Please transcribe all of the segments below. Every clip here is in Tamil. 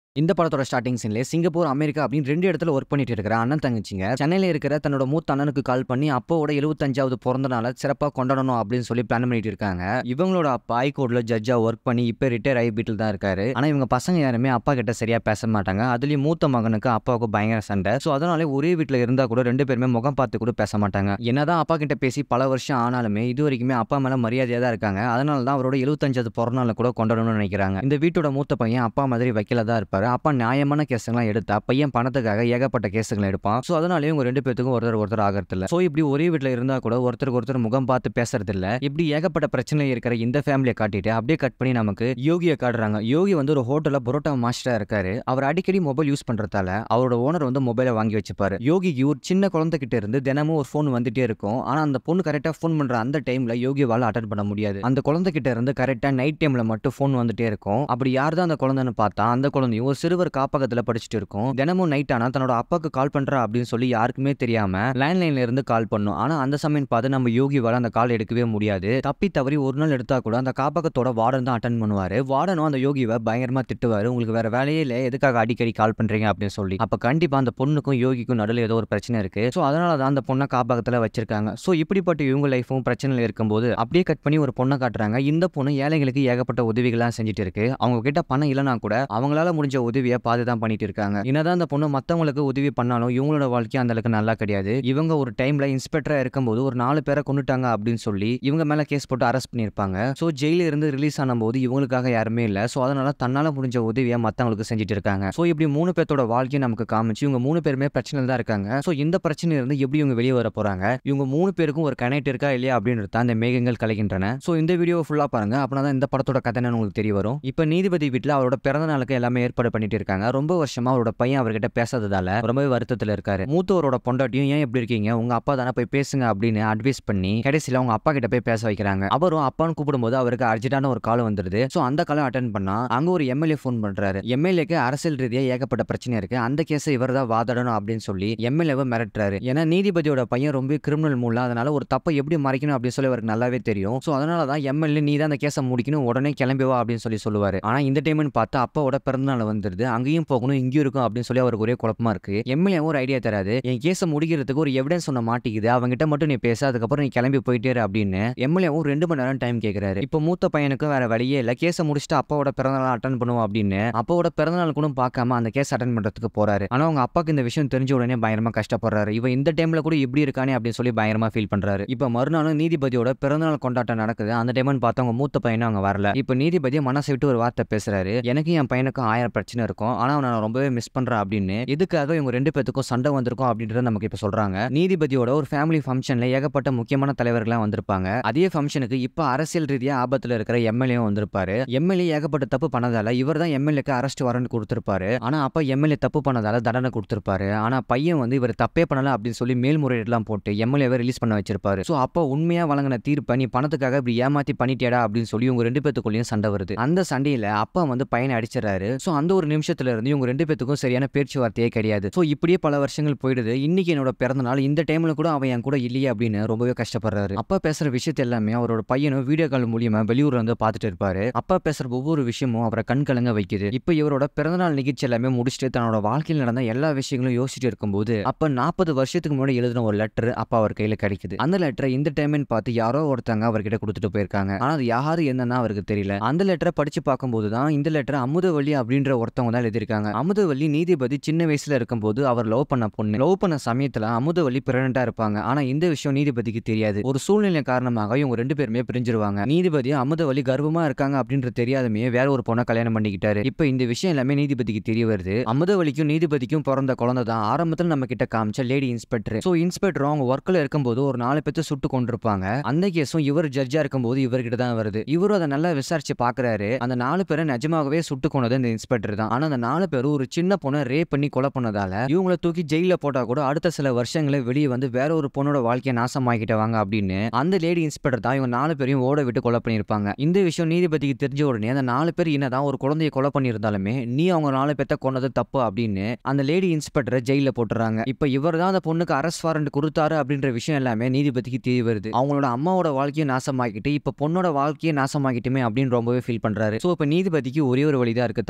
இந்த படத்தோட ஸ்டார்டிங் சீன்ல சிங்கப்பூர், அமெரிக்கா அப்படின்னு 2 இடத்துல ஒர்க் பண்ணிட்டு இருக்கிற அண்ணன், தங்கச்சிங்க சென்னையில இருக்கிற தன்னோட மூத்த அண்ணனுக்கு கால் பண்ணி அப்பாவோட 75வது பிறந்த நாள சிறப்பா கொண்டாடணும் அப்படின்னு சொல்லி பிளான் பண்ணிட்டு இருக்காங்க. இவங்களோட அப்பா ஹைகோர்ட்ல ஜட்ஜா ஒர்க் பண்ணி இப்ப ரிட்டயர் ஆகி வீட்ல தான் இருக்காரு. ஆனா இவங்க பசங்க யாருமே அப்பா கிட்ட சரியா பேச மாட்டாங்க. அதுலயும் மூத்த மகனுக்கு அப்பாவுக்கு பயங்கர சண்டை. சோ அதனாலே ஒரே வீட்ல இருந்தா கூட 2 பேருமே முகம் பார்த்து கூட பேச மாட்டாங்க. என்னதான் அப்பா கிட்ட பேசி பல வருஷம் ஆனாலுமே இதுவரைக்குமே அப்பா மேல மரியாதையா தான் இருக்காங்க. அதனால தான் அவரோட 75வது பிறந்த நாள கூட கொண்டாடணும்னு நினைக்கிறாங்க. இந்த வீட்டோட மூத்த பையன் அப்பா மாதிரி வக்கீலா தான் இருப்பாரு. அப்பா நியாயமான கேஸுங்கலாம் எடுத்தா பையன் பணத்துக்காக ஏகப்பட்ட கேஸுங்கள எடுப்பான். சோ அதனாலயே இவங்க 2 பேத்துக்கும் ஒருத்தர் ஒருத்தர் ஆகறதில்ல. சோ இப்படி ஒரே வீட்ல இருந்தா கூட ஒருத்தருக்கு ஒருத்தர் முகம் பார்த்து பேசுறதில்ல. இப்படி ஏகப்பட்ட பிரச்சனை இருக்கிற இந்த ஃபேமிலிய காட்டிட்டு அப்படியே கட் பண்ணி நமக்கு யோகிய காட்டுறாங்க. யோகி வந்து ஒரு ஹோட்டல்ல பரோட்டா மாஸ்டரா இருக்காரு. அவர் அடிக்கடி மொபைல் யூஸ் பண்றதால அவரோட ஓனர் வந்து மொபைல வாங்கி வச்சுப்பாரு. யோகிக்கு ஒரு சின்ன குழந்தை கிட்ட இருந்து தினமும் ஒரு ஃபோன் வந்துட்டே இருக்கும். ஆனா அந்த பொண்ணு கரெக்ட்டா ஃபோன் பண்ற அந்த டைம்ல யோகிவால அட்டெண்ட் பண்ண முடியாது. அந்த குழந்தை கிட்ட இருந்து கரெக்ட்டா நைட் டைம்ல மட்டும் ஃபோன் வந்துட்டே இருக்கும். அப்படி யார் தான் அந்த குழந்தைன்னு பார்த்தா அந்த குழந்தையும் ஒரு சிறுவர் காப்பகத்துல படிச்சுட்டு இருக்கும். தினமும் நைட் ஆனா தன்னோட அப்பாக்கு கால் பண்றா அப்படின்னு சொல்லி யாருக்குமே தெரியாம லேண்ட்லைன்ல இருந்து கால் பண்ணும். ஆனா அந்த சமயம் பார்த்து நம்ம யோகிவால அந்த கால் எடுக்கவே முடியாது. தப்பி தவறி ஒரு நாள் எடுத்தா கூட அந்த காப்பகத்தோட வார்டன் தான் அட்டெண்ட் பண்ணுவாரு. வார்டனும் அந்த யோகிவ பயங்கரமா திட்டுவாரு. உங்களுக்கு வேற வேலையே இல்ல எதுக்காக அடிக்கடி கால் பண்றீங்க அப்படின்னு சொல்லி. அப்ப கண்டிப்பா அந்த பொண்ணுக்கும் யோகிக்கும் நடுவுல ஏதோ ஒரு பிரச்சனை இருக்கு. சோ அதனால தான் அந்த பொண்ண காப்பகத்துல வச்சிருக்காங்க. சோ இப்படிப்பட்ட இவங்க லைஃபும் பிரச்சனையில இருக்கும்போது அப்படியே கட் பண்ணி ஒரு பொண்ண காட்டுறாங்க. இந்த பொண்ணு ஏழைகளுக்கு ஏகப்பட்ட உதவிகள்லாம் செஞ்சுட்டு இருக்கு. அவங்க கிட்ட பணம் இல்லனா கூட அவங்களால முடிஞ்ச உதவிய பாத்து தான் பண்ணிட்டு இருக்காங்க. என்னதான் அந்த பொண்ணு மத்தவங்களுக்கு உதவி பண்ணாலும் இவங்களோட வாழ்க்கை அந்த அளவுக்கு நல்லா கிடையாது. இவங்க ஒரு டைம்ல இன்ஸ்பெக்டரா இருக்கும்போது ஒரு 4 பேரை கொன்னுட்டாங்க அப்படின்னு சொல்லி இவங்க மேல கேஸ் போட்டு அரெஸ்ட் பண்ணியிருப்பாங்க. சோ ஜெயில இருந்து ரிலீஸ் ஆனபோது இவங்களுக்காக யாருமே இல்ல. சோ அதனால தன்னால முடிஞ்ச உதவிய மத்தவங்களுக்கு செஞ்சுட்டு இருக்காங்க. சோ இப்படி 3 பேத்தோட வாழ்க்கைய நமக்கு காமிச்சு இவங்க 3 பேருமே பிரச்சனையில தான் இருக்காங்க. சோ இந்த பிரச்சனையில இருந்து எப்படி இவங்க வெளிய வர போறாங்க? இவங்க 3 பேருக்கும் ஒரு கனெக்ட் இருக்கா இல்லையா அப்படின்றது தான் இந்த மேகங்கள் கலைக்கின்றன. சோ இந்த வீடியோவை ஃபுல்லா பாருங்க. அப்பனா தான் இந்த படத்தோட கதை என்னன்னு உங்களுக்கு தெரிய வரும். இப்ப நீதிபதி வீட்ல அவரோட பிறந்த நாளுக்கு எல்லாமே ஏற்பாடு பண்ணிட்டு இருக்காங்க. ரொம்ப வருஷமா அவரோட பையன் அவர்கிட்ட பேசாததால ரொம்பவே வருத்தத்துல இருக்காரு. மூத்தவரோட பொண்டாட்டியும் ஏன் இப்படி இருக்கீங்க? உங்க அப்பா தானே போய் பேசுங்க அப்படின்னு அட்வைஸ் பண்ணி கடைசியில அவங்க அப்பா கிட்ட போய் பேச வைக்கிறாங்க. அவரும் அப்பான்னு கூப்பிடும்போது அவருக்கு அர்ஜென்ட்டான ஒரு கால் வந்துருது. சோ அந்த காலை அட்டெண்ட் பண்ணா அங்க ஒரு எம்எல்ஏ ஃபோன் பண்றாரு. எம்எல்ஏக்கு அரசியல் ரீதியா ஏகப்பட்ட பிரச்சனை இருக்கு. அந்த கேஸ இவர் தான் வாதாடணும் அப்படின்னு சொல்லி எம்எல்ஏவை மிரட்டுறாரு. ஏன்னா நீதிபதியோட பையன் ரொம்ப கிரிமினல் மூல அதனால ஒரு தப்பை எப்படி மறைக்கணும் அப்படின்னு சொல்லி அவருக்கு நல்லாவே தெரியும். சோ அதனால தான் எம்எல்ஏ நீ தான் அந்த கேஸை முடிக்கணும் உடனே கிளம்பி வா அப்படின்னு சொல்லி சொல்லுவாரு. ஆனா இந்த டைம்னு பார்த்தா அப்பாவோட பிறந்தநாள் வந்துருது. அங்கேயும் போகணும் இங்கேயும் இருக்கும் அப்படின்னு சொல்லி அவருக்கு ஒரே குழப்பமா இருக்கு. எம்எல்ஏ ஒரு ஐடியா தராது. என் கேஸை முடிக்கிறதுக்கு ஒரு எவிடன்ஸ் ஒண்ணு மாட்டிக்குது. அவங்கிட்ட மட்டும் நீ பேச அதுக்கப்புறம் நீ கிளம்பி போயிட்டே இரு அப்படின்னு எம்எல்ஏவும் 2 மணி நேரம் டைம் கேட்கிறாரு. இப்போ மூத்த பையனுக்கு வேற வழியே இல்ல. கேஸை முடிச்சுட்டு அப்பாவோட பிறந்தநாள் அட்டெண்ட் பண்ணுவோம் அப்படின்னு அப்பாவோட பிறந்தநாள் கூட பார்க்காம அந்த கேஸ் அட்டெண்ட் பண்றதுக்கு போறாரு. ஆனா அவங்க அப்பாக்கு இந்த விஷயம் தெரிஞ்ச உடனே பயங்கரமா கஷ்டப்படுறாரு. இவன் இந்த டைம்ல கூட இப்படி இருக்கானே அப்படின்னு சொல்லி பயங்கரமா ஃபீல் பண்றாரு. இப்ப மறுநாளும் நீதிபதியோட பிறந்தநாள் கொண்டாட்டம் நடக்குது. அந்த டைம்னு பார்த்து அவங்க மூத்த பையனும் அங்க வரல. இப்ப நீதிபதி மனசை விட்டு ஒரு வார்த்தை பேசுறாரு. எனக்கு என் பையனுக்கும் ஆயிரம் பிரச்சனை இருக்கும். ஆனா அவனை நான் ரொம்பவே மிஸ் பண்றேன் அப்படின்னு எதுக்காக இவங்க 2 பேத்துக்கும் சண்டை வந்திருக்கும் அப்படின்றத நமக்கு இப்ப சொல்றாங்க. நீதிபதியோட ஒரு ஃபேமிலி ஃபங்க்ஷன்ல ஏகப்பட்ட முக்கியமான தலைவர்கள்லாம் வந்திருப்பாங்க. அதே ஃபங்க்ஷனுக்கு இப்ப அரசியல் ரீதியா ஆபத்துல இருக்கிற எம்எல்ஏவும் வந்திருப்பாரு. எம்எல்ஏ ஏகப்பட்ட தப்பு பண்ணதால இவர் தான் எம்எல்ஏக்கு அரெஸ்ட் வாரண்ட் கொடுத்திருப்பாரு. ஆனா அப்ப எம்எல்ஏ தப்பு பண்ணதால தண்டனை கொடுத்திருப்பாரு. ஆனா பையன் வந்து இவர் தப்பே பண்ணல அப்படின்னு சொல்லி மேல்முறையீடுலாம் போட்டு எம்எல்ஏவை ரிலீஸ் பண்ண வச்சிருப்பாரு. சோ அப்ப உண்மையா வழங்கின தீர்ப்பை நீ பணத்துக்காக இப்படி ஏமாத்தி பண்ணிட்டியாடா அப்படின்னு சொல்லி இவங்க 2 பேத்துக்குள்ளேயும் சண்டை வருது. அந்த சண்டையில அப்பா வந்து பையனை அடிச்சிடறாரு. சோ அந்த ஒரு நிமிஷத்துல இருந்து இவங்க 2 பேத்துக்கும் சரியான பேச்சுவார்த்தையே கிடையாது. சோ இப்படியே பல வருஷங்கள் போயிடுது. இன்னைக்கு என்னோட பிறந்த நாள் இந்த டைம்ல கூட அவன் என் கூட இல்லையே அப்படின்னு ரொம்பவே கஷ்டப்படுறாரு. அப்பா பேசுற விஷயத்தை எல்லாமே அவரோட பையனும் வீடியோ கால் மூலியமா வெளியூர்ல இருந்து பார்த்துட்டு இருப்பாரு. அப்பா பேசுற ஒவ்வொரு விஷயமும் அவரை கண் கலங்க வைக்குது. இப்ப இவரோட பிறந்தநாள் நிகழ்ச்சி எல்லாமே முடிச்சுட்டு தன்னோட வாழ்க்கையில் நடந்த எல்லா விஷயங்களும் யோசிச்சுட்டு இருக்கும்போது அப்ப 40 வருஷத்துக்கு முன்னாடி எழுதின ஒரு லெட்டர் அப்பா அவர் கையில கிடைக்குது. அந்த லெட்டரை இந்த டைம்னு பார்த்து யாரோ ஒருத்தங்க அவர்கிட்ட கொடுத்துட்டு போயிருக்காங்க. ஆனா அது யாரு என்னன்னா அவருக்கு தெரியல. அந்த லெட்டரை படிச்சு பார்க்கும்போது தான் இந்த லெட்டர் அமுதவள்ளி அப்படின்ற ஒருத்தவங்க தான் எழுதியிருக்காங்க. அமுதவள்ளி நீதிபதி சின்ன வயசுல இருக்கும்போது அவர் லவ் பண்ண பொண்ணு. லவ் பண்ண சமயத்துல அமுதவள்ளி பிரெக்னெண்டா இருப்பாங்க. ஆனா இந்த விஷயம் நீதிபதிக்கு தெரியாது. ஒரு சூழ்நிலை காரணமாக இவங்க 2 பேருமே பிரிஞ்சிருவாங்க. நீதிபதி அமுதவள்ளி கர்ப்பமா இருக்காங்க அப்படின்றது தெரியாதமே வேற ஒரு பொண்ணை கல்யாணம் பண்ணிக்கிட்டாரு. இப்ப இந்த விஷயம் எல்லாமே நீதிபதிக்கு தெரிய வருது. அமுதவள்ளிக்கும் நீதிபதிக்கும் பிறந்த குழந்தை தான் ஆரம்பத்துல நம்ம கிட்ட காமிச்ச லேடி இன்ஸ்பெக்டர். சோ இன்ஸ்பெக்டர் அவங்க ஒர்க்ல இருக்கும்போது ஒரு 4 பேத்தை சுட்டு கொண்டிருப்பாங்க. அந்த கேஸும் இவர் ஜட்ஜா இருக்கும்போது இவர்கிட்ட தான் வருது. இவரும் அதை நல்லா விசாரிச்சு பாக்குறாரு. அந்த 4 பேரை நிஜமாகவே சுட்டு கொண்டது இந்த இன்ஸ்பெக்டர் தான். ஆனா அந்த 4 பேரும் ஒரு சின்ன பொண்ணை ரேப் பண்ணி கொலை பண்ணதால இவங்கள தூக்கி ஜெயில போட்டா கூட அடுத்த சில வருஷங்களே வெளியே வந்து வேற ஒரு பொண்ணோட வாழ்க்கையை நாசமாக்கிட்டவாங்க அப்படின்னு அந்த லேடி இன்ஸ்பெக்டர் தான் இவங்க 4 பேரையும் ஓட விட்டு கொலை பண்ணியிருப்பாங்க. இந்த விஷயம் நீதிபதிக்கு தெரிஞ்ச உடனே அந்த 4 பேர் என்னதான் ஒரு குழந்தையை கொலை பண்ணியிருந்தாலுமே நீ அவங்க 4 பேத்த கொன்னது தப்பு அப்படின்னு அந்த லேடி இன்ஸ்பெக்டரை ஜெயில போட்டுறாங்க. இப்ப இவர் தான் அந்த பொண்ணுக்கு அரெஸ்ட் வாரண்ட் கொடுத்தாரு அப்படின்ற விஷயம் எல்லாமே நீதிபதிக்கு தெரிய வருது. அவங்களோட அம்மாவோட வாழ்க்கையை நாசமாக்கிட்டு இப்ப பொண்ணோட வாழ்க்கையை நாசமாக்கிட்டுமே அப்படின்னு ரொம்பவே ஃபீல் பண்றாரு. சோ இப்ப நீதிபதிக்கு ஒரே ஒரு வழிதான் இருக்கு. தான் பெத்த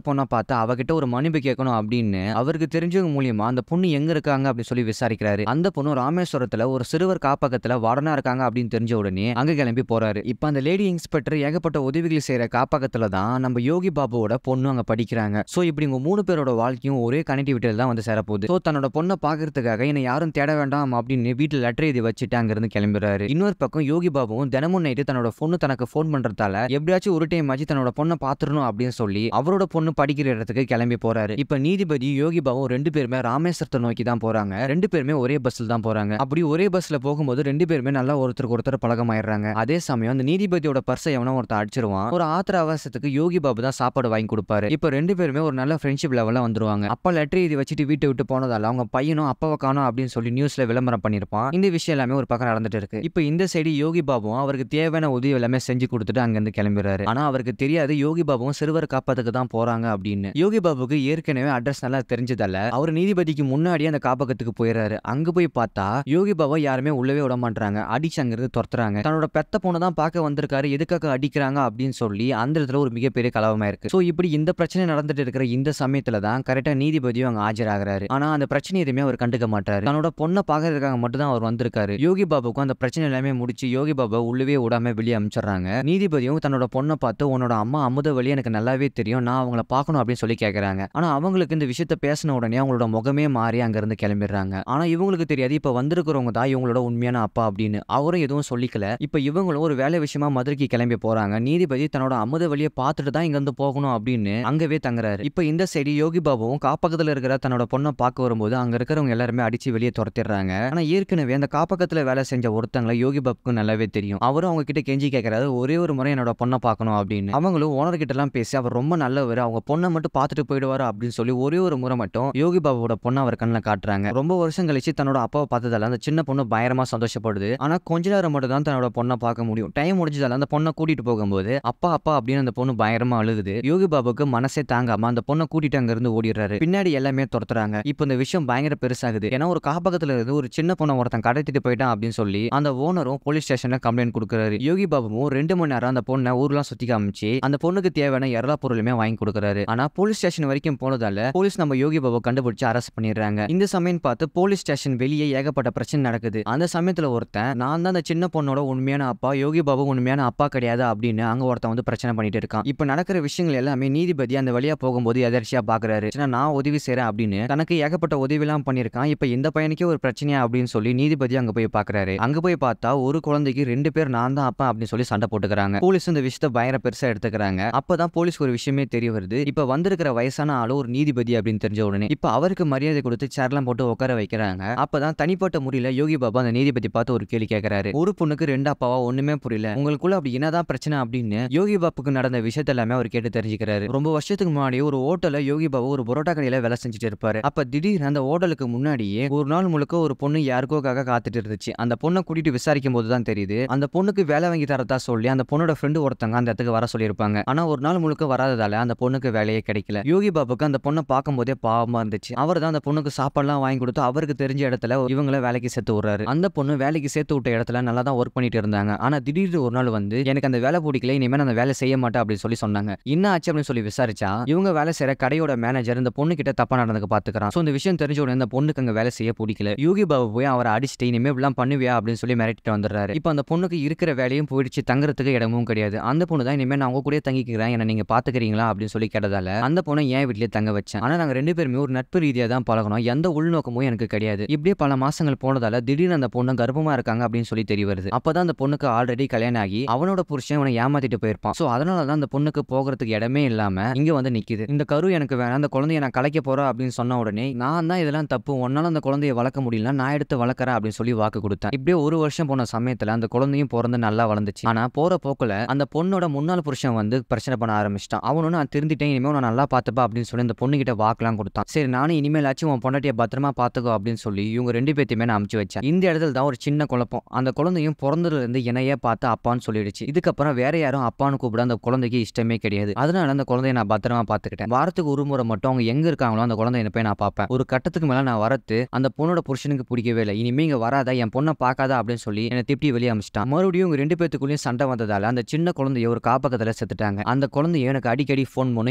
பொண்ணை பார்த்து அவகிட்ட ஒரு மன்னிப்பு கேட்கணும் அப்படின்னு அவருக்கு தெரிஞ்சவங்க மூலியமா அந்த பொண்ணு எங்க இருக்காங்க அப்படின்னு சொல்லி விசாரிக்கிறாரு அந்த பொண்ணு ராமேஸ்வரத்துல ஒரு சிறுவர் காப்பகத்துல வார்டனா இருக்காங்க அப்படின்னு தெரிஞ்ச உடனே அங்க கிளம்பி போறாரு இப்ப அந்த லேடி இன்ஸ்பெக்டர் ஏகப்பட்ட உதவிகள் செய்யற காப்பகத்துல தான் நம்ம யோகி பாபுவோட பொண்ணு அங்க படிக்கிறாங்க சோ இப்படி உங்க மூணு பேரோட வாழ்க்கையும் ஒரே கனெக்டிவிட்டியில தான் வந்து சேரப்போகுது சோ தன்னோட பொண்ணை பாக்குறதுக்காக என்னை யாரும் தேட வேண்டாம் அப்படின்னு வீட்டுல லெட்டர் எழுதி வச்சுட்டு அங்கிருந்து கிளம்புறாரு இன்னொரு பக்கம் யோகி பாபுவும் தினமும் நைட்டு தன்னோட பொண்ணு தனக்கு ஃபோன் பண்றதால எப்படியாச்சும் ஒரு டைம் ஆச்சு தன்னோட பொண்ணை பாத்துறணும் அப்படின்னு சொல்லி அவரோட பொண்ணு படிக்கிற இடத்துக்கு கிளம்பி போறாரு இப்ப நீதிபதி யோகி பாபுவும் ரெண்டு பேருமே ராமேஸ்வரத்தை நோக்கி தான் போறாங்க ரெண்டு பேருமே ஒரே பஸ்ல தான் போறாங்க அப்படி ஒரே பஸ்ல போகும்போது ரெண்டு பேருமே நல்லா ஒருத்தருக்கு ஒருத்தர் பழகமாயிடுறாங்க அதே சமயம் அந்த நீதிபதியோட பர்ஸை எவனோ ஒருத்தர் அடிச்சிருவான் ஒரு ஆத்திர அவசரத்துக்கு யோகி பாபு தான் சாப்பாடு வாங்கி கொடுப்பாரு இப்ப ரெண்டு பேருமே ஒரு நல்ல ஃப்ரெண்ட்ஷிப் லெவல்ல வந்துருவாங்க அப்பா லெட்டர் எழுதி வச்சுட்டு வீட்டை விட்டு போனதால அவங்க பையனும் அப்பாவை காணோம் அப்படின்னு சொல்லி நியூஸ்ல விளம்பரம் பண்ணிருப்பான் இந்த விஷயம் எல்லாமே ஒரு பக்கம் நடந்துட்டு இருக்கு இப்ப இந்த சைடு யோகி பாபுவும் அவருக்கு தேவையான உதவி எல்லாமே செஞ்சு கொடுத்துட்டு அங்கிருந்து கிளம்பிடுறாரு ஆனா அவருக்கு தெரியாது யோகி பாபுவும் சிறுவர் காப்பகத்துக்கு தான் போறாங்க அப்படின்னு யோகி பாபுக்கு ஏற்கனவே அட்ரஸ் நல்லா தெரிஞ்சதால அவர் நீதிபதிக்கு முன்னாடியே அந்த காப்பகத்துக்கு போயிடுறாரு அங்க போய் பார்த்தா யோகி பாபா யாருமே உள்ளவே விட மாட்டாங்க அடிச்சு அங்கிருந்து துரத்துறாங்க தன்னோட பெத்த பொண்ணு தான் பார்க்க வந்திருக்காரு எதுக்காக அடிக்கிறாங்க அப்படின்னு சொல்லி அந்த இடத்துல ஒரு மிகப்பெரிய கலவரமா இருக்கு சோ இப்படி இந்த பிரச்சனை நடந்துட்டு இருக்கிற இந்த சமயத்துல தான் கரெக்டா நீதிபதியும் அங்க ஆஜராகிறாரு ஆனா அந்த பிரச்சனை எதுவுமே அவர் கண்டுக்க மாட்டாரு தன்னோட பொண்ணை பார்க்கறதுக்காக மட்டும் தான் அவர் வந்திருக்காரு யோகி பாபுக்கும் அந்த பிரச்சனை எல்லாமே முடிச்சு யோகி பாபா உள்ளவே விடாம வெளியே அனுப்பிச்சிடுறாங்க நீதிபதியும் தன்னோட பொண்ணை பார்த்து உன்னோட அம்மா அமுத வழி எனக்கு நல்லாவே தெரியும் நான் அவங்கள பார்க்கணும் அப்படின்னு சொல்லி கேட்கறாங்க ஆனா அவங்களுக்கு இந்த விஷயத்த பேசின உடனே அவங்களோட முகமே மாறி அங்க இருந்து கிளம்பிடுறாங்க ஆனா இவங்களுக்கு தெரியாது இப்ப வந்திருக்கிறவங்க தான் இவங்களோட உண்மையான அப்பா அப்படின்னு அவரும் எதுவும் சொல்லிக்கல இப்ப இவங்களும் ஒரு வேலை விஷயமா மதுரைக்கு கிளம்பி போறாங்க நீதிபதி தன்னோட அமுத வழியை பார்த்துட்டு தான் இங்க இருந்து போகணும் அப்படின்னு அங்கவே தங்குறாரு இப்ப இந்த சைடு யோகி பாபுவும் காப்பகத்துல இருக்கிற தன்னோட பொண்ணை பார்க்க வரும்போது அங்க இருக்கிறவங்க எல்லாருமே அடிச்சு வெளியே துரத்திடுறாங்க ஆனா ஏற்கனவே அந்த காப்பகத்துல வேலை செஞ்ச ஒருத்தங்களை யோகி பாபுக்கு நல்லாவே தெரியும் அவரும் அவங்க கிட்ட கெஞ்சி கேட்கறாரு ஒரே ஒரு முறை என்னோட பொண்ணை பார்க்கணும் அப்படின்னு அவங்களும் ஓனர் கிட்ட எல்லாம் பேசி அவர் ரொம்ப நல்லவர் அவங்க பொண்ணை மட்டும் பார்த்துட்டு போயிடுவாரு அப்படின்னு சொல்லி ஒரே ஒரு முறை மட்டும் யோகி பாபுவோட பொண்ணை அவர் கண்ணில் காட்டுறாங்க ரொம்ப வருஷம் கழிச்சு தன்னோட அப்பாவை பார்த்ததால அந்த சின்ன பொண்ணு பயங்கரமா சந்தோஷப்படுது ஆனா கொஞ்ச நேரம் மட்டும் தான் தன்னோட பொண்ணை பார்க்க முடியும் டைம் முடிஞ்சதால அந்த பொண்ணை கூட்டிட்டு போகும்போது அப்பா அப்பா அப்படின்னு அந்த பொண்ணு பயங்கரமா அழுகுது யோகி பாபுக்கு மனசே தாங்காம அந்த பொண்ணை கூட்டிட்டு அங்க இருந்து ஓடிடுறாரு பின்னாடி எல்லாமே துரத்துறாங்க இப்போ இந்த விஷயம் பயங்கர பெருசாகுது ஏன்னா ஒரு காப்பகத்துல இருந்து ஒரு சின்ன பொண்ணை ஒருத்தன் கடத்திட்டு போயிட்டான் அப்படின்னு சொல்லி அந்த ஓனரும் போலீஸ் ஸ்டேஷன்ல கம்ப்ளைண்ட் கொடுக்குறாரு யோகி பாபுவும் ரெண்டு மணி நேரம் அந்த பொண்ணை ஊர்லாம் சுத்தி காமிச்சு அந்த பொண்ணுக்கு தேவையான எல்லா பொருளுமே வாங்கி கொடுக்குறாரு ஆனா போலீஸ் ஸ்டேஷன் வரைக்கும் போனதால போலீஸ் நம்ம யோகி பாபு கண்டுபிடிச்சு அரெஸ்ட் பண்ணிடுறாங்க இந்த சமயம் பார்த்து போலீஸ் ஸ்டேஷன் வெளியே ஏகப்பட்ட பிரச்சனை நடக்குது அந்த சமயத்துல ஒருத்தன் நான் தான் அந்த சின்ன பொண்ணோட உண்மையான அப்பா யோகி பாபு உண்மையான அப்பா கிடையாது அப்படின்னு அங்க ஒருத்தன் வந்து பிரச்சனை பண்ணிட்டு இருக்கான் இப்ப நடக்கிற விஷயங்கள் எல்லாமே நீதிபதி அந்த வழியா போகும்போது எதர்ச்சியா பாக்குறாரு ஏன்னா நான் உதவி செய்றேன் அப்படின்னு தனக்கு ஏகப்பட்ட உதவி எல்லாம் பண்ணிருக்கான் இப்ப இந்த பையனுக்கே ஒரு பிரச்சனையா அப்படின்னு சொல்லி நீதிபதி அங்க போய் பாக்குறாரு அங்க போய் பார்த்தா ஒரு குழந்தைக்கு ரெண்டு பேர் நான் தான் அப்பா அப்படின்னு சொல்லி சண்டை போட்டுக்கிறாங்க போலீஸ் இந்த விஷயத்த பயங்கர பெருசா எடுத்துக்கிறாங்க அப்பதான் போலீஸ்க்கு ஒரு விஷயமே தெரிய வருது இப்ப வந்திருக்கிற வயசான ஆளு ஒரு நீதிபதி அப்படின்னு தெரிஞ்ச உடனே இப்ப அவருக்கு மரியாதை கொடுத்து சேர்லாம் போட்டு உட்கார வைக்கிறாங்க அப்பதான் தனிப்பட்ட முறையில யோகி பாபா அந்த நீதிபதி பார்த்து ஒரு கேள்வி கேட்கறாரு ஒரு பொண்ணுக்கு ரெண்டு அப்பாவா ஒண்ணுமே புரியல உங்களுக்குள்ள அப்படி என்னதான் பிரச்சனை அப்படின்னு யோகி பாபுக்கு நடந்த விஷயத்த எல்லாமே அவர் கேட்டு தெரிஞ்சுக்கிறாரு ரொம்ப வருஷத்துக்கு முன்னாடி ஒரு ஹோட்டல்ல யோகி பாபு ஒரு பரோட்டா கடையில வேலை செஞ்சுட்டு இருப்பாரு அப்ப திடீர்னு அந்த ஹோட்டலுக்கு முன்னாடியே ஒரு நாள் முழுக்க ஒரு பொண்ணு யாருக்கோக்காக காத்துட்டு இருந்துச்சு அந்த பொண்ணை கூட்டிட்டு விசாரிக்கும் போது தான் தெரியுது அந்த பொண்ணுக்கு வேலை வாங்கி தரதா சொல்லி அந்த பொண்ணோட ஃப்ரெண்டு ஒருத்தங்க அந்த இடத்துக்கு வர சொல்லியிருப்பாங்க ஆனா ஒரு நாள் முழுக்க வராததால அந்த பொண்ணுக்கு வேலையே கிடைக்கல யோகி பாபுக்கு அந்த பொண்ணை பார்க்கும்போதே பாவமா இருந்துச்சு அவர் தான் அந்த பொண்ணுக்கு சாப்பாடுலாம் வாங்கி கொடுத்து அவருக்கு தெரிஞ்ச இடத்துல இவங்கள வேலைக்கு சேர்த்து விடுறாரு அந்த பொண்ணு வேலைக்கு சேர்த்து விட்ட இடத்துல நல்லா தான் ஒர்க் பண்ணிட்டு இருந்தாங்க ஆனா திடீர்னு ஒரு நாள் வந்து எனக்கு அந்த வேலை பிடிக்கல இனிமேல் அந்த வேலை செய்ய மாட்டேன் அப்படின்னு சொல்லி சொன்னாங்க என்ன ஆச்சு அப்படின்னு சொல்லி விசாரிச்சா இவங்க வேலை செய்யற கடையோட மேனேஜர் இந்த பொண்ணு கிட்ட தப்பா நடந்துக்க பாத்துக்கிறான் சோ இந்த விஷயம் தெரிஞ்ச உடனே இந்த பொண்ணுக்கு அங்க வேலை செய்ய பிடிக்கல யோகி பாபு போய் அவரை அடிச்சுட்டு இனிமே இப்படிலாம் பண்ணுவியா அப்படின்னு சொல்லி மிரட்டிட்டு வந்துடுறாரு இப்போ அந்த பொண்ணுக்கு இருக்கிற வேலையும் போயிடுச்சு தங்குறதுக்கு இடமும் கிடையாது அந்த பொண்ணு தான் இனிமே நான் உங்க கூட தங்கிக்கிறேன் என்ன நீங்க பாத்துக்கிறீங்களா அப்படின்னு சொல்லி கேட்டதால அந்த பொண்ணை என் வீட்லயே தங்க வச்சேன் ஆனா நாங்க ரெண்டு பேருமே ஒரு நட்பு ரீதியா தான் பழகணும் எந்த உள்நோக்கமும் எனக்கு கிடையாது இப்படியே பல மாசங்கள் போனதால திடீர்னு அந்த பொண்ணு கர்ப்பமா இருக்காங்க அப்படின்னு சொல்லி தெரிய வருது அப்பதான் அந்த பொண்ணுக்கு ஆல்ரெடி கல்யாணம் ஆகி அவனோட புருஷன் அவனை ஏமாத்திட்டு போயிருப்பான் சோ அதனால தான் அந்த பொண்ணுக்கு போகிறதுக்கு இடமே இல்லாம இங்க வந்து நிக்குது இந்த கரு எனக்கு வேணாம் அந்த குழந்தைய நான் கலைக்க போறேன் அப்படின்னு சொன்ன உடனே நான் தான் இதெல்லாம் தப்பு உன்னால அந்த குழந்தைய வளர்க்க முடியல நான் எடுத்து வளர்க்குறேன் அப்படின்னு சொல்லி வாக்கு கொடுத்தேன் இப்படியே ஒரு வருஷம் போன சமயத்துல அந்த குழந்தையும் பிறந்து நல்லா வளர்ந்துச்சு ஆனா போற போக்குல அந்த பொண்ணோட முன்னாள் புருஷன் வந்து பிரச்சனை பண்ண ஆரம்பிச்சிட்டான் அவனும் நான் திருந்திட்டேன் இனிமேல் நான் நல்லா பார்த்துப்பா அப்படின்னு சொல்லி அந்த பொண்ணுகிட்ட வாக்கெல்லாம் கொடுத்தான் சரி நானும் இனிமேலாச்சும் உன் பொண்டாட்டிய பத்திரமா பார்த்துக்கோ அப்படின்னு சொல்லி இவங்க ரெண்டு பேத்தையுமே நான் அமுச்சு வச்சேன் இந்த இடத்துல தான் ஒரு சின்ன குழப்பம் அந்த குழந்தையும் பிறந்ததுல இருந்து என்னையே பார்த்து அப்பான்னு சொல்லிடுச்சு இதுக்கப்புறம் வேற யாரும் அப்பான்னு கூப்பிட அந்த குழந்தைக்கு இஷ்டமே கிடையாது அதனால அந்த குழந்தைய நான் பத்திரமா பார்த்துக்கிட்டேன் வாரத்துக்கு ஒரு முறை மட்டும் அவங்க எங்க இருக்காங்களோ அந்த குழந்தைய போய் நான் பார்ப்பேன் ஒரு கட்டத்துக்கு மேல நான் வரத்து அந்த பொண்ணோட புருஷனுக்கு பிடிக்கவே இல்லை இனிமே இங்க வராத என் பொண்ணை பார்க்காத அப்படின்னு சொல்லி என்னை திட்டி வெளியே அமிச்சிட்டான் மறுபடியும் இவங்க ரெண்டு பேத்துக்குள்ளேயும் சண்டை வந்ததால அந்த சின்ன குழந்தைய ஒரு காப்பகத்துல செத்துட்டாங்க அந்த குழந்தைய எனக்கு அடிக்கடி ஃபோன் பண்ணி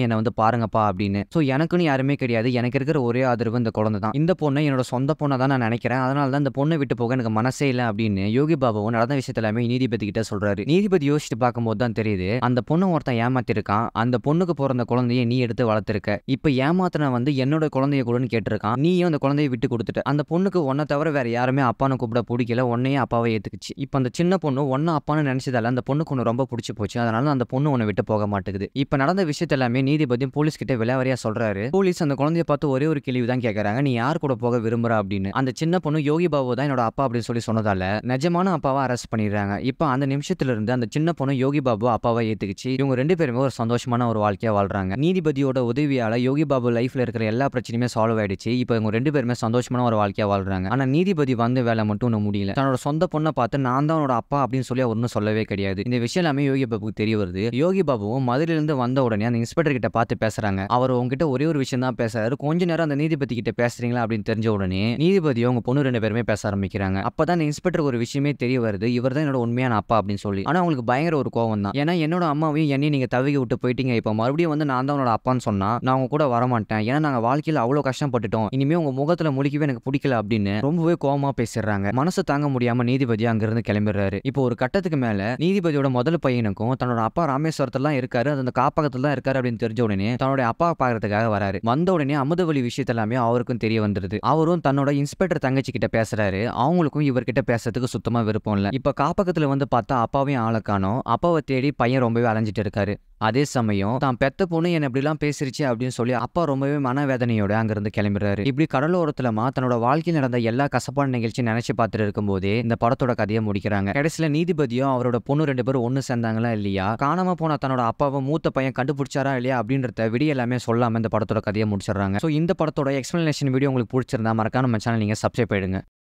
என்னை வந்து பாருங்கப்பா அப்படின்னு ஸோ எனக்குன்னு யாருமே கிடையாது எனக்கு இருக்கிற ஒரே ஆதரவு இந்த குழந்தை தான் இந்த பொண்ணை என்னோட சொந்த பொண்ணை தான் நான் நினைக்கிறேன் அதனால தான் இந்த பொண்ணை விட்டு போக எனக்கு மனசே இல்லை அப்படின்னு யோகி பாபாவும் நடந்த விஷயத்த எல்லாமே நீதிபதி கிட்ட சொல்றாரு நீதிபதி யோசிச்சுட்டு பார்க்கும்போது தான் தெரியுது அந்த பொண்ணை ஒருத்தன் ஏமாத்திருக்கான் அந்த பொண்ணுக்கு பிறந்த குழந்தைய நீ எடுத்து வளர்த்துருக்க இப்போ ஏமாத்தின வந்து என்னோட குழந்தைய கூடன்னு கேட்டிருக்கான் நீயும் அந்த குழந்தைய விட்டு கொடுத்துட்ட அந்த பொண்ணுக்கு உன்னை தவிர வேற யாருமே அப்பான்னு கூப்பிட பிடிக்கல உன்னையே அப்பாவை ஏத்துக்குச்சு இப்போ அந்த சின்ன பொண்ணு ஒன்னு அப்பான்னு நினைச்சதால அந்த பொண்ணுக்கு ஒன்று ரொம்ப பிடிச்சி போச்சு அதனால அந்த பொண்ணு உன்னை விட்டு போக மாட்டேங்குது இப்போ நடந்த விஷயத்த எல்லாமே நீதிபதி போலீஸ் கிட்ட விளையாவரியா சொல்றாரு போலீஸ் அந்த குழந்தைய பார்த்து ஒரே ஒரு கேள்வி தான் கேட்கறாங்க நீ யார் கூட போக விரும்புற அப்படின்னு அந்த சின்ன பொண்ணு யோகி பாபு தான் என்னோட அப்பா அப்படின்னு சொல்லி சொன்னதால நிஜமான அப்பாவை அரெஸ்ட் பண்ணிடுறாங்க இப்போ அந்த நிமிஷத்துல இருந்து அந்த சின்ன பொண்ணு யோகி பாபு அப்பாவை ஏத்துக்குச்சு இவங்க ரெண்டு பேருமே ஒரு சந்தோஷமான ஒரு வாழ்க்கையா வாழ்றாங்க நீதிபதியோட உதவியால யோகி பாபு லைஃப்ல இருக்கிற எல்லா பிரச்சனையுமே சால்வ் ஆயிடுச்சு இப்போ இவங்க ரெண்டு பேருமே சந்தோஷமான ஒரு வாழ்க்கையா வாழ்றாங்க ஆனா நீதிபதி வந்த வேலை மட்டும் ஒன்றும் முடியல தன்னோட சொந்த பொண்ணை பார்த்து நான் தான் அவனோட அப்பா அப்படின்னு சொல்லி அவர் ஒன்றும் சொல்லவே கிடையாது இந்த விஷயம் எல்லாமே யோகி பாபுக்கு தெரிய வருது யோகி பாபுவும் மதுரையிலிருந்து வந்த உடனே அந்த இன்ஸ்பெக்டர் கிட்ட பார்த்து பேசுறாங்க அவர் உங்ககிட்ட ஒரே ஒரு விஷயம் தான் பேசுறாரு கொஞ்ச நேரம் அந்த நீதிபதி கிட்ட பேசுறீங்களா அப்படின்னு தெரிஞ்ச உடனே நீதிபதி அவங்க பொண்ணு ரெண்டு பேருமே பேச ஆரம்பிக்கிறாங்க அப்பதான் இந்த இன்ஸ்பெக்டருக்கு ஒரு விஷயமே தெரிய வருது இவர் தான் என்னோட உண்மையான அப்பா அப்படின்னு சொல்லி ஆனா அவங்களுக்கு பயங்கர ஒரு கோவம் தான் ஏன்னா என்னோட அம்மாவையும் என்னையும் நீங்க தவிக்க விட்டு போயிட்டீங்க இப்போ மறுபடியும் வந்து நான் தான் உன்னோட அப்பான்னு சொன்னா நான் உங்க கூட வரமாட்டேன் ஏன்னா நாங்க வாழ்க்கையில அவ்வளவு கஷ்டப்பட்டுட்டோம் இனிமே உங்க முகத்துல முழிக்கவே எனக்கு பிடிக்கல அப்படின்னு ரொம்பவே கோவமா பேசிடுறாங்க மனசு தாங்க முடியாம நீதிபதி அங்கிருந்து கிளம்பிடுறாரு இப்போ ஒரு கட்டத்துக்கு மேல நீதிபதியோட முதல் பையனுக்கும் தன்னோட அப்பா ராமேஸ்வரத்துல தான் இருக்காரு அது அந்த காப்பகத்துல தான் இருக்காரு அப்படின்னு தெரிஞ்ச உடனே தன்னோட அப்பா பாக்குறதுக்காக வராரு வந்த உடனே அமுதவழி விஷயத்த எல்லாமே அவருக்கும் தெரிய வந்துருது அவரும் தன்னோட இன்ஸ்பெக்டர் தங்கச்சி கிட்ட பேசுறாரு அவங்களுக்கும் இவர்கிட்ட பேசுறதுக்கு சுத்தமா விருப்பம் இல்ல இப்ப காப்பகத்துல வந்து பார்த்தா அப்பாவையும் ஆளை காணோம் அப்பாவை தேடி பையன் ரொம்பவே அலைஞ்சிட்டு இருக்காரு அதே சமயம் தான் பெத்த பொண்ணு என்ன இப்படிலாம் பேசிருச்சு அப்படின்னு சொல்லி அப்பா ரொம்பவே மனவேதனையோட அங்கிருந்து கிளம்பிடுறாரு இப்படி கடலோரத்துலமா தன்னோட வாழ்க்கையில் நடந்த எல்லா கசப்பான நிகழ்ச்சியும் நினைச்சு பார்த்துட்டு இருக்கும்போதே இந்த படத்தோட கதையை முடிக்கிறாங்க கடைசியில நீதிபதியும் அவரோட பொண்ணு ரெண்டு பேரும் ஒன்று சேர்ந்தாங்களா இல்லையா காணாம போன தன்னோட அப்பாவை மூத்த பையன் கண்டுபிடிச்சாரா இல்லையா அப்படின்றத விடிய எல்லாமே சொல்லாம இந்த படத்தோட கதையை முடிச்சிடுறாங்க ஸோ இந்த படத்தோட எக்ஸ்பிளனேஷன் வீடியோ உங்களுக்கு பிடிச்சிருந்தா மறக்காம நம்ம சேனல் நீங்க சப்ஸ்கிரைப் பண்ணிடுங்க